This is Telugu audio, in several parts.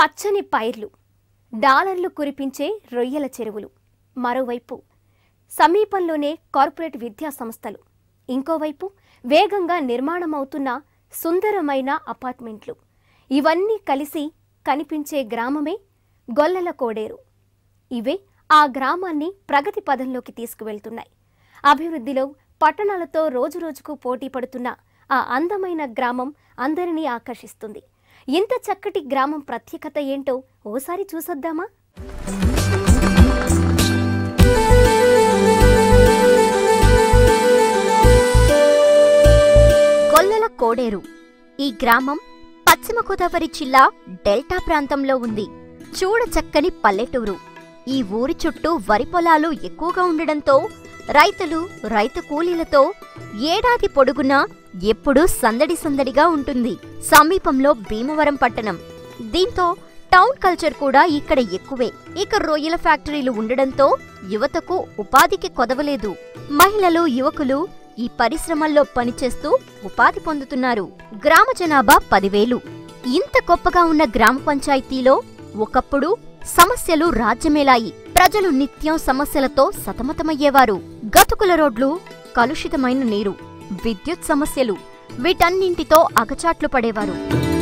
పచ్చని పైర్లు డాలర్లు కురిపించే రొయ్యల చెరువులు మరోవైపు సమీపంలోనే కార్పొరేట్ విద్యా సంస్థలు ఇంకోవైపు వేగంగా నిర్మాణమవుతున్న సుందరమైన అపార్ట్మెంట్లు ఇవన్నీ కలిసి కనిపించే గ్రామమే గొల్లల కోడేరు ఇవే ఆ గ్రామాన్ని ప్రగతి పదంలోకి తీసుకువెళ్తున్నాయి అభివృద్ధిలో పట్టణాలతో రోజురోజుకు పోటీ పడుతున్న ఆ అందమైన గ్రామం అందరినీ ఆకర్షిస్తుంది ఇంత చక్కటి గ్రామం ప్రత్యేకత ఏంటో ఓసారి చూసొద్దామా గొల్లల కోడేరు ఈ గ్రామం పశ్చిమ గోదావరి జిల్లా డెల్టా ప్రాంతంలో ఉంది చూడచక్కని పల్లెటూరు ఈ ఊరి చుట్టూ వరి పొలాలు ఎక్కువగా ఉండడంతో రైతులు రైతు కూలీలతో ఏడాది పొడుగునా ఎప్పుడూ సందడి సందడిగా ఉంటుంది సమీపంలో భీమవరం పట్టణం దీంతో టౌన్ కల్చర్ కూడా ఇక్కడ ఎక్కువే ఇక రొయ్యల ఫ్యాక్టరీలు ఉండడంతో యువతకు ఉపాధికి కొదవలేదు మహిళలు యువకులు ఈ పరిశ్రమల్లో పనిచేస్తూ ఉపాధి పొందుతున్నారు గ్రామ జనాభా పదివేలు ఇంత గొప్పగా ఉన్న గ్రామ పంచాయతీలో ఒకప్పుడు సమస్యలు రాజ్యమేలాయి ప్రజలు నిత్యం సమస్యలతో సతమతమయ్యేవారు గతుకుల రోడ్లు కలుషితమైన నీరు విద్యుత్ సమస్యలు వీటన్నింటితో అగచాట్లు పడేవారు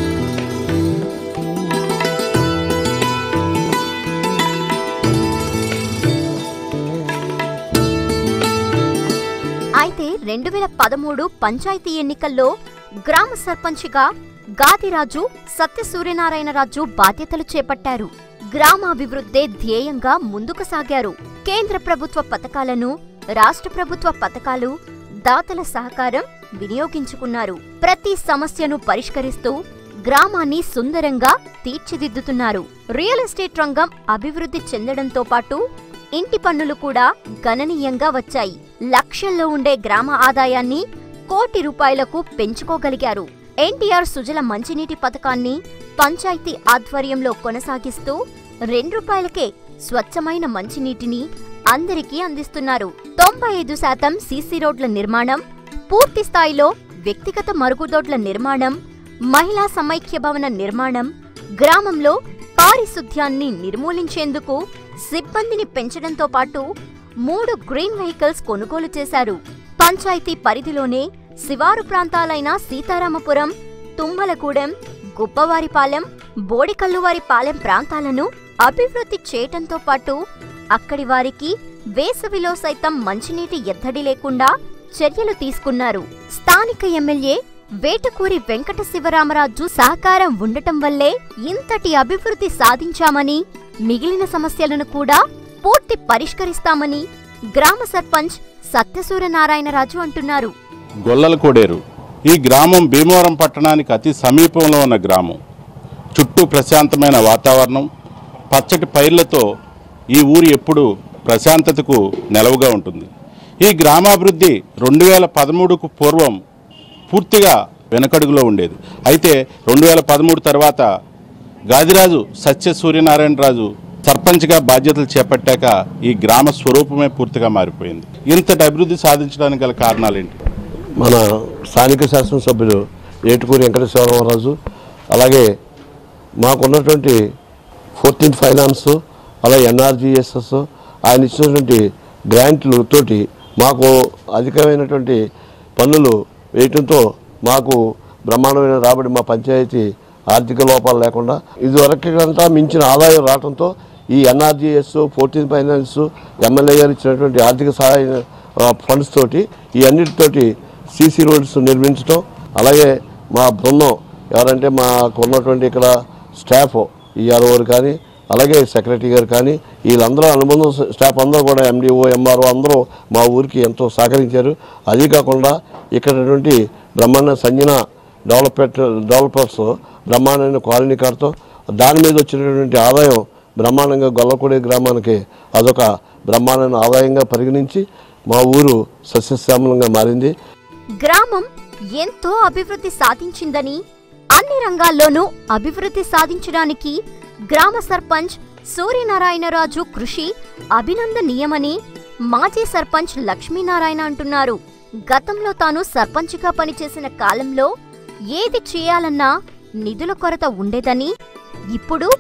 అయితే రెండు వేల పదమూడు పంచాయతీ ఎన్నికల్లో గ్రామ సర్పంచ్గా గాదిరాజు సత్యసూర్యనారాయణరాజు బాధ్యతలు చేపట్టారు గ్రామాభివృద్ధే ధ్యేయంగా ముందుకు సాగారు కేంద్ర ప్రభుత్వ పథకాలను రాష్ట్ర ప్రభుత్వ పథకాలు దాతల సహకారం వినియోగించుకున్నారు ప్రతి సమస్యను పరిష్కరిస్తూ గ్రామాన్ని సుందరంగా తీర్చిదిద్దుతున్నారు రియల్ ఎస్టేట్ రంగం అభివృద్ధి చెందడంతో పాటు ఇంటి పన్నులు కూడా గణనీయంగా వచ్చాయి లక్షల్లో ఉండే గ్రామ ఆదాయాన్ని కోటి రూపాయలకు పెంచుకోగలిగారు ఎన్టీఆర్ సుజల మంచినీటి పథకాన్ని పంచాయతీ ఆధ్వర్యంలో కొనసాగిస్తూ రెండు రూపాయలకే స్వచ్ఛమైన మంచినీటిని అందరికీ అందిస్తున్నారు తొంభై ఐదు శాతం సీసీ రోడ్ల నిర్మాణం పూర్తి స్థాయిలో వ్యక్తిగత మరుగుదొడ్ల నిర్మాణం మహిళా సమైక్య భవన నిర్మాణం గ్రామంలో పారిశుద్ధ్యాన్ని నిర్మూలించేందుకు సిబ్బందిని పెంచడంతో పాటు మూడు గ్రీన్ వెహికల్స్ కొనుగోలు చేశారు పంచాయతీ పరిధిలోనే శివారు ప్రాంతాలైన సీతారామపురం తుమ్మలగూడెం గుబ్బవారిపాలెం బోడికల్లువారిపాలెం ప్రాంతాలను అభివృద్ధి చేయటంతో పాటు అక్కడి వారికి వేసవిలో సైతం మంచినీటి ఎద్దడి లేకుండా చర్యలు తీసుకున్నారు స్థానిక ఎమ్మెల్యే వేటకూరి వెంకట శివరామరాజు సహకారం ఉండటం వల్లే ఇంతటి అభివృద్ధి సాధించామని మిగిలిన సమస్యలను కూడా పూర్తి పరిష్కరిస్తామని గ్రామ సర్పంచ్ సత్యసూర్యనారాయణరాజు అంటున్నారు గొల్లల కోడేరు ఈ గ్రామం భీమవరం పట్టణానికి అతి సమీపంలో ఉన్న గ్రామం చుట్టూ ప్రశాంతమైన వాతావరణం పచ్చటి పైర్లతో ఈ ఊరు ఎప్పుడు ప్రశాంతతకు నెలవుగా ఉంటుంది ఈ గ్రామాభివృద్ధి రెండు వేల పదమూడుకు పూర్వం పూర్తిగా వెనకడుగులో ఉండేది అయితే రెండు వేల పదమూడు తర్వాత గాదిరాజు సత్య సూర్యనారాయణరాజు సర్పంచ్గా బాధ్యతలు చేపట్టాక ఈ గ్రామ స్వరూపమే పూర్తిగా మారిపోయింది ఇంతటి అభివృద్ధి సాధించడానికి గల కారణాలేంటి మన స్థానిక శాసనసభ్యులు ఏటుకూరి వెంకటేశ్వరరావు అలాగే మాకున్నటువంటి ఫోర్టీన్త్ ఫైనాన్స్ అలాగే ఎన్ఆర్జీఎస్ఎస్ ఆయన ఇచ్చినటువంటి గ్రాంట్లతోటి మాకు అధికమైనటువంటి పన్నులు వేయటంతో మాకు బ్రహ్మాండమైన రాబడి మా పంచాయతీ ఆర్థిక లోపాలు లేకుండా ఇదివరకంతా మించిన ఆదాయం రావడంతో ఈ ఎన్ఆర్జీఎస్ ఫోర్టీన్ ఫైనాన్స్ ఎమ్మెల్యే గారు ఇచ్చినటువంటి ఆర్థిక సహాయ ఆ, ఫండ్స్ తోటి ఈ అన్నిటితోటి సీసీ రోడ్స్ నిర్మించడం అలాగే మా బృందం ఎవరంటే మాకు ఉన్నటువంటి ఇక్కడ స్టాఫ్ ఈఆర్ఓలు కానీ అలాగే సెక్రటరీ గారు కానీ వీళ్ళందరూ అనుబంధం స్టాఫ్ అందరూ కూడా ఎండిఓ ఎంఆర్ఓ అందరూ మా ఊరికి ఎంతో సహకరించారు అదీ కాకుండా ఇక్కడ బ్రహ్మాండ సంజన డెవలప్మెంట్ డెవలపర్స్ బ్రహ్మాండమైన కాలనీ కడతాం దాని మీద వచ్చినటువంటి ఆదాయం బ్రహ్మాండంగా గొల్లకొడే గ్రామానికి అదొక బ్రహ్మాండమైన ఆదాయంగా పరిగణించి మా ఊరు సస్యశ్యామలంగా మారింది గ్రామం ఎంతో అభివృద్ధి సాధించిందని అన్ని రంగాల్లోనూ అభివృద్ధి సాధించడానికి గ్రామ సర్పంచ్ సూర్యనారాయణరాజు కృషి అభినందనీయమని మాజీ సర్పంచ్ లక్ష్మీనారాయణ అంటున్నారు గతంలో తాను సర్పంచ్గా పనిచేసిన కాలంలో ఏది చేయాలన్నా నిధుల కొరత ఉండేదని ఇప్పుడు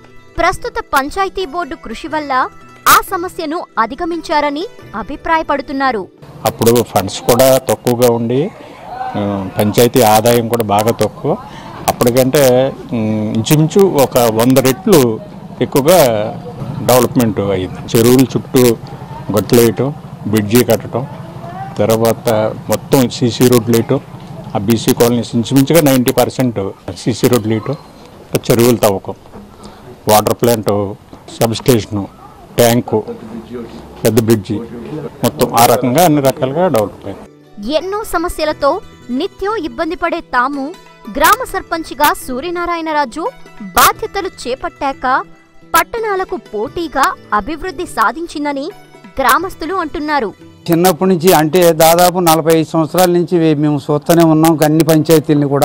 ప్రస్తుత పంచాయతీ బోర్డు కృషి వల్ల ఆ సమస్యను అధిగమించారని అభిప్రాయపడుతున్నారు అప్పుడు ఫండ్స్ కూడా తక్కువగా ఉండి ఆ, పంచాయతీ ఆదాయం కూడా బాగా తక్కువ అప్పటికంటే ఉమ్, ఇంచుమించు ఒక వంద రెట్లు ఎక్కువగా డెవలప్మెంట్ అయింది చెరువుల చుట్టూ గట్లు వేయటం బ్రిడ్జి కట్టడం తర్వాత మొత్తం సీసీ రోడ్లు వేయటం ఆ బీసీ కాలనీస్ ఇంచుమించుగా నైంటీ పర్సెంట్ సీసీ రోడ్లు వేయటం చెరువులు తవ్వకం water plant sub station tank పెద్ద బ్రిడ్జి మొత్తం ఆ రకంగా అన్ని రకాలుగా డెవలప్ అయింది ఎన్నో సమస్యలతో నిత్యం ఇబ్బంది పడే తాము గ్రామ సర్పంచ్గా సూర్యనారాయణరాజు బాధ్యతలు చేపట్టాక పట్టణాలకు పోటీగా అభివృద్ధి సాధించిందని గ్రామస్తులు అంటున్నారు చిన్నప్పటి నుంచి అంటే దాదాపు నలభై ఐదు సంవత్సరాల నుంచి వే- మేము చూస్తూనే ఉన్నాం అన్ని పంచాయతీలని కూడా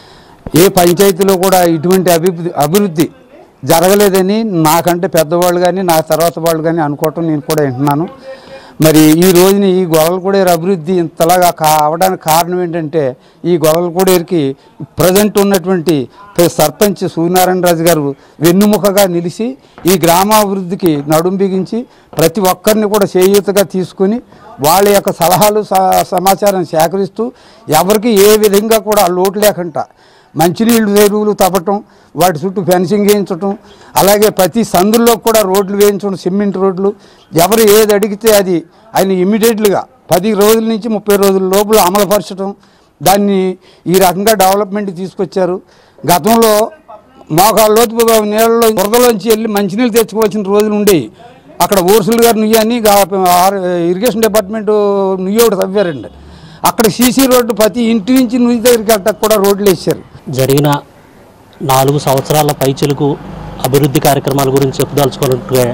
ఏ పంచాయతీలో కూడా ఇటువంటి అభివృద్ధి అభివృద్ధి జరగలేదని నాకంటే పెద్దవాళ్ళు కానీ నా తర్వాత వాళ్ళు కానీ అనుకోవటం నేను కూడా వింటున్నాను మరి ఈ రోజున ఈ గొల్లలకోడేరు అభివృద్ధి ఇంతలాగా కా అవడానికి కారణం ఏంటంటే ఈ గొల్లలకోడేరుకి ప్రజెంట్ ఉన్నటువంటి ప్ర- సర్పంచ్ సూర్యనారాయణ రాజు గారు వెన్నుముకగా నిలిచి ఈ గ్రామాభివృద్ధికి నడుం బిగించి ప్రతి ఒక్కరిని కూడా చేయూతగా తీసుకుని వాళ్ళ యొక్క సలహాలు స- సమాచారం సేకరిస్తూ ఎవరికి ఏ విధంగా కూడా లోటు లేకుండా మంచినీళ్ళు ఎరువులు తవ్వటం వాటి చుట్టూ ఫెన్సింగ్ వేయించటం అలాగే ప్రతి సందుల్లో కూడా రోడ్లు వేయించడం సిమెంట్ రోడ్లు ఎవరు ఏది అడిగితే అది ఆయన ఇమ్మీడియట్లుగా పది రోజుల నుంచి ముప్పై రోజుల లోపల అమలుపరచడం దాన్ని ఈ రకంగా డెవలప్మెంట్ తీసుకొచ్చారు గతంలో మోకాళ్ళ లోతు నీళ్ళలో బురదలోంచి వెళ్ళి మంచినీళ్ళు తెచ్చుకోవాల్సిన రోజులు ఉండేవి అక్కడ ఓర్సులు గారు నుయ్యి అని గా- ఆర్- ఇరిగేషన్ డిపార్ట్మెంట్ నుయ్యి ఒకటి తవ్వారండి అక్కడ సీసీ రోడ్డు ప్రతి ఇంటి నుంచి నుయ్యి దగ్గరికి వెళ్ళటానికి కూడా రోడ్లు వేసారు జరిగిన నాలుగు సంవత్సరాల పైచిలుకు అభివృద్ధి కార్యక్రమాల గురించి చెప్పదలుచుకున్నట్టుగా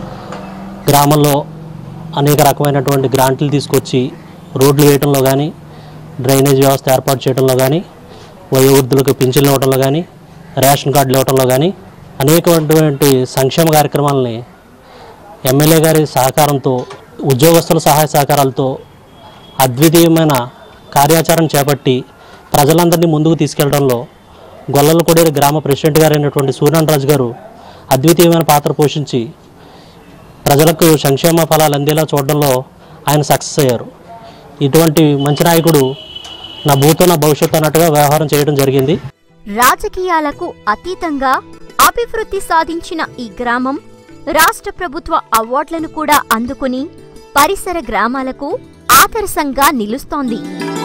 గ్రామంలో అనేక రకమైనటువంటి గ్రాంట్లు తీసుకొచ్చి రోడ్లు వేయటంలో కానీ డ్రైనేజ్ వ్యవస్థ ఏర్పాటు చేయడంలో కానీ వయోవృద్ధులకు పింఛన్లు ఇవ్వడంలో కానీ రేషన్ కార్డులు ఇవ్వడంలో కానీ అనేకమైనటువంటి సంక్షేమ కార్యక్రమాలని ఎమ్మెల్యే గారి సహకారంతో ఉద్యోగస్తుల సహాయ సహకారాలతో అద్వితీయమైన కార్యాచరణ చేపట్టి ప్రజలందరినీ ముందుకు తీసుకెళ్లడంలో గొల్లల కొడేరు గ్రామ ప్రెసిడెంట్ గారైనటువంటి సూర్యనారాయణ గారు అద్వితీయమైన పాత్ర పోషించి ప్రజలకు సంక్షేమ ఫలాలు అందేలా చూడడంలో ఆయన సక్సెస్ అయ్యారు ఇటువంటి మంచి నాయకుడు నా భూతో నా భవిష్యత్తు అన్నట్టుగా వ్యవహారం చేయడం జరిగింది రాజకీయాలకు అతీతంగా అభివృద్ధి సాధించిన ఈ గ్రామం రాష్ట్ర ప్రభుత్వ అవార్డులను కూడా అందుకుని పరిసర గ్రామాలకు ఆదర్శంగా నిలుస్తోంది